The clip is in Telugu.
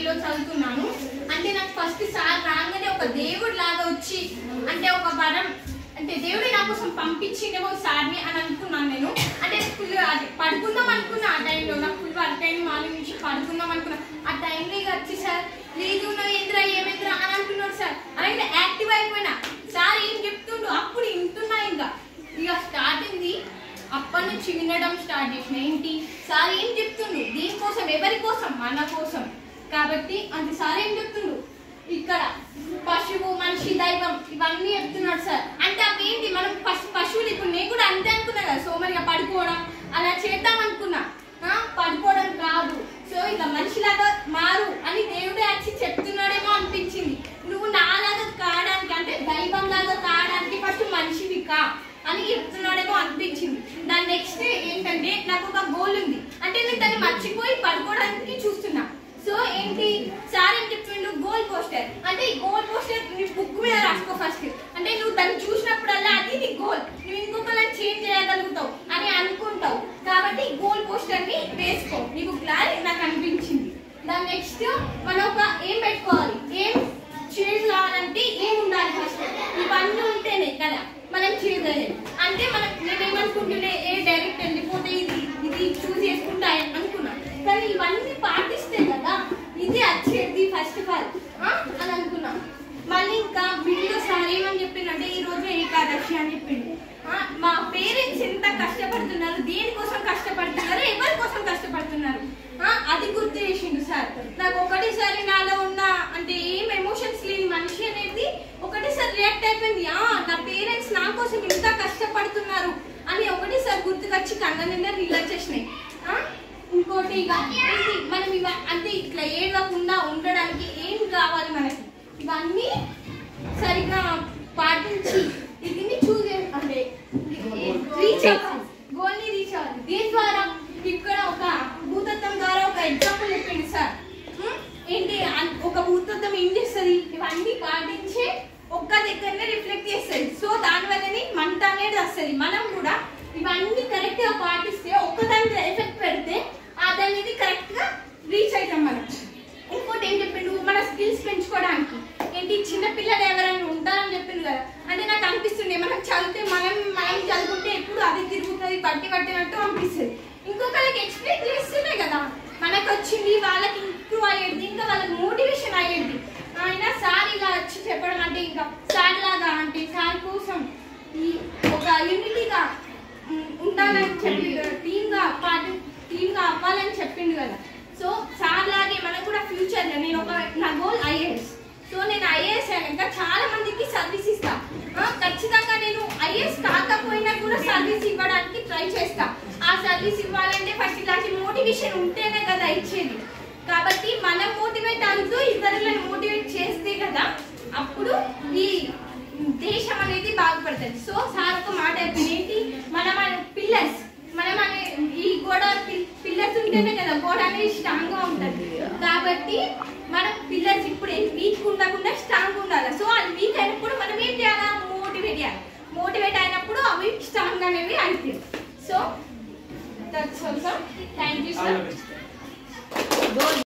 లో చదువుతున్నాను అంటే నాకు ఫస్ట్ సార్ రాగానే ఒక దేవుడు లాగా వచ్చి అంటే ఒక వరం అంటే దేవుడే నా కోసం పంపించిండేమో సార్ని అని అనుకున్నాను నేను అంటే ఫుల్ అది పడుకుందాం అనుకున్నా ఆ టైంలో నాకు ఫుల్ వర్క్ అయింది మార్నింగ్ నుంచి పడుకుందాం అనుకున్నా ఆ టైంలో ఇక వచ్చి సార్ లేదు నువ్వు ఏంద్రా ఏమేంద్రా అని అంటున్నాడు సార్ అలాగే యాక్టివ్ అయిపోయినా సార్ ఏం చెప్తుండు అప్పుడు వింటున్నా ఇంకా ఇక స్టార్ట్ అయింది అప్పటి నుంచి వినడం స్టార్ట్ చేసిన ఏంటి సార్ ఏం చెప్తుండు దీనికోసం ఎవరి కోసం మన కోసం కాబట్టి అంత సార్ ఏం చెప్తుండు ఇక్కడ పశువు మనిషి దైవం ఇవన్నీ చెప్తున్నాడు సార్ అంటే అవి ఏంటి మనం పశు పశువులు ఇప్పుడు నేను కూడా అంతే అనుకున్నా కదా సోమరిగా పడుకోవడం అలా చేద్దాం అనుకున్నా ఆ, పడుకోవడం కాదు సో ఇక మనిషిలాగా మారు అని దేవుడే వచ్చి చెప్తున్నాడేమో అనిపించింది నువ్వు నాలాగా కావడానికి అంటే దైవం లాగా కావడానికి ఫస్ట్ మనిషివి కా అని చెప్తున్నాడేమో అనిపించింది దాని నెక్స్ట్ ఏంటంటే నాకు ఒక గోల్ ఉంది అంటే నేను దాన్ని మర్చిపోయి పడుకోవడానికి చూస్తున్నా సో ఏంటి సార్ ఏం చెప్పిండు గోల్ పోస్టర్ అంటే ఈ గోల్ పోస్టర్ నీ బుక్ మీద రాసుకో ఫస్ట్ అంటే నువ్వు దాన్ని చూసినప్పుడల్లా అది నీ గోల్ నువ్వు ఇంకొకలా చేంజ్ చేయగలుగుతావు అని అనుకుంటావు కాబట్టి ఈ గోల్ పోస్టర్ ని వేసుకో నీకు క్లారి నాకు అనిపించింది దాని నెక్స్ట్ మనం ఒక ఏం పెట్టుకోవాలి ఏం చేంజ్ కావాలంటే ఏం ఉండాలి ఫస్ట్ ఇవన్నీ ఉంటేనే కదా మనం చేయగలం అంటే మనం నేనేమనుకుంటుండే ఏ డైరెక్ట్ వెళ్ళిపోతే ఇది ఇది చూస్ చేసుకుంటా అనుకున్నా కానీ ఇవన్నీ పాటిస్తే కదా ఇది వచ్చేది ఫస్ట్ ఆఫ్ ఆల్ అని అనుకున్నా మళ్ళీ ఇంకా వీడియో సార్ ఏమని చెప్పిండంటే ఈ రోజు ఏకాదశి అని చెప్పిండు ఆ, మా పేరెంట్స్ ఎంత కష్టపడుతున్నారు దేనికోసం కష్టపడుతున్నారు ఎవరి కోసం కష్టపడుతున్నారు ఆ, అది గుర్తు చేసిండు సార్ నాకు ఒకటేసారి నాలో ఉన్న అంటే ఏం ఎమోషన్స్ లేని మనిషి అనేది ఒకటేసారి రియాక్ట్ అయిపోయింది ఆ నా పేరెంట్స్ నా కోసం ఇంత కష్టపడుతున్నారు అని ఒకటేసారి గుర్తుకొచ్చి కళ్ళ నిండా నీళ్ళు వచ్చేసినాయి ఆ, ఇంకోటి ఇక ఏంటి మనం ఇవ అంటే ఇట్లా ఏడవకుండా ఉండడానికి ఏం కావాలి మనకి ఇవన్నీ సరిగ్గా పాటించి ఇది చూస్ అంటే రీచ్ అవ్వాలి గోల్ ని రీచ్ అవ్వాలి దీని ద్వారా ఇక్కడ ఒక భూతత్వం ద్వారా ఒక ఎగ్జాంపుల్ చెప్పింది సార్ ఉమ్, ఏంటి అన్- ఒక భూతత్వం ఏం చేస్తుంది ఇవన్నీ పాటించి ఒక్క దగ్గరనే రిఫ్లెక్ట్ చేస్తుంది సో దాని వల్లనే మంట అనేది వస్తుంది మనం కూడా ఇవన్నీ కరెక్ట్ గా పాటిస్తే ఒక్కదానికి ఎఫెక్ట్ పెడితే ఆ దాని అనేది కరెక్ట్ గా రీచ్ అవుతాం మనం ఇంకోటి ఏం చెప్పిండు మన స్కిల్స్ పెంచుకోవడానికి ఏంటి చిన్న పిల్లలు ఎవరైనా ఉంటారని చెప్పిండు కదా అంటే నాకు అనిపిస్తుంది మనం చదివితే మనం మనం చదువుకుంటే ఎప్పుడు అది తిరుగుతుంది పట్టి పట్టినట్టు అనిపిస్తుంది ఇంకొకరికి ఎక్స్ప్లెయిన్ చేస్తేనే కదా మనకు వచ్చింది వాళ్ళకి ఇంప్రూవ్ అయ్యేది ఇంకా వాళ్ళకి మోటివేషన్ అయ్యేది అయినా సార్ ఇలా వచ్చి చెప్పడం అంటే ఇంకా సార్ లాగా అంటే సార్ కోసం ఈ ఒక యూనిటీగా ఉమ్, ఉండాలని చెప్పి టీమ్ గా పాటు టీమ్ గా అవ్వాలని చెప్పిండు కదా సో సార్ లాగే మనకు కూడా ఫ్యూచర్ లో నేను ఒక నా గోల్ ఐఏఎస్ సో నేను ఐఏఎస్ అయినాక చాలా మందికి సర్వీస్ ఇస్తా ఆ, ఖచ్చితంగా నేను ఐఏఎస్ కాకపోయినా కూడా సర్వీస్ ఇవ్వడానికి ట్రై చేస్తా ఆ సర్వీస్ ఇవ్వాలంటే ఫస్ట్ ఇలాంటి మోటివేషన్ ఉంటేనే కదా ఇచ్చేది కాబట్టి మనం మోటివేట్ అవుతూ ఇతరులను మోటివేట్ చేస్తే కదా అప్పుడు ఈ దేశం అనేది బాగుపడుతుంది సో సార్ ఒక మాట చెప్పింది ఏంటి మనం పిల్లర్స్ మనం అనే ఈ గోడ పిల్లర్స్ ఉంటేనే కదా గోడ అనేది స్ట్రాంగ్ గా ఉంటది కాబట్టి మనం పిల్లర్స్ ఇప్పుడు వీక్ ఉండకుండా స్ట్రాంగ్ ఉండాలి సో అది వీక్ అయినప్పుడు మనం ఏం చేయాలి మోటివేట్ చేయాలి మోటివేట్ అయినప్పుడు అవి స్ట్రాంగ్ అనేవి అవుతాయి so that's all sir thank you All the sir best.